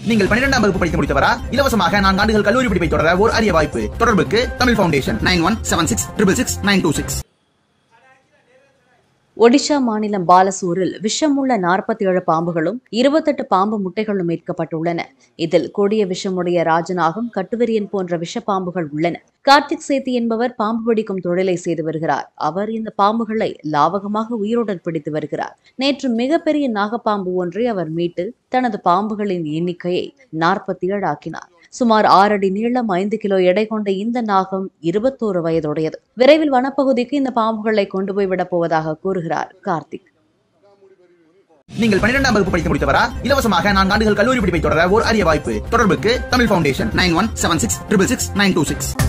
நீங்கள் பன்னிரெண்டாம் வகுப்பு படித்து முடித்தவரா இலவசமாக நான்கு ஆண்டுகள் கல்லூரி படிப்பை தொடர ஒரு அரிய வாய்ப்பு தொடர்புக்கு Tamil foundation nine one seven six triple six nine two six Odisha மாநிலம் பாலசூரில் விஷமுள்ள நாற்பத்தி ஏழு பாம்புகளும் இருபத்தெட்டு பாம்பு முட்டைகளும் மீட்கப்பட்டுள்ளன இதில் கொடிய விஷமுடைய ராஜநாகம் கட்டுவிரியன் போன்ற விஷப்பாம்புகள் உள்ளன கார்த்திக் சேத்தி என்பவர் பாம்பு பிடிக்கும் தொழிலை செய்து வருகிறார் அவர் இந்த பாம்புகளை லாவகமாக உயிருடன் பிடித்து வருகிறார் நேற்று மிகப்பெரிய நாகப்பாம்பு ஒன்றை அவர் மீட்டு தனது பாம்புகளின் எண்ணிக்கையை நாற்பத்தி ஏழு ஆக்கினார் சுமார் ஆறு அடி நீளம் ஐந்து கிலோ எடை கொண்ட இந்த நாகம் இருபத்தோரு வயதுடையது விரைவில் வனப்பகுதிக்கு இந்த பாம்புகளை கொண்டு போய் விடப் போவதாக கூறுகிறார் கார்த்திக் நீங்கள் பன்னிரெண்டாம் வகுப்பு படித்து முடித்தவரா இலவசமாக நான்கு ஆண்டுகள் கல்லூரி படிப்பை தொடர ஒரு அரிய வாய்ப்பு தொடர்புக்கு Tamil foundation nine one seven six triple six nine two six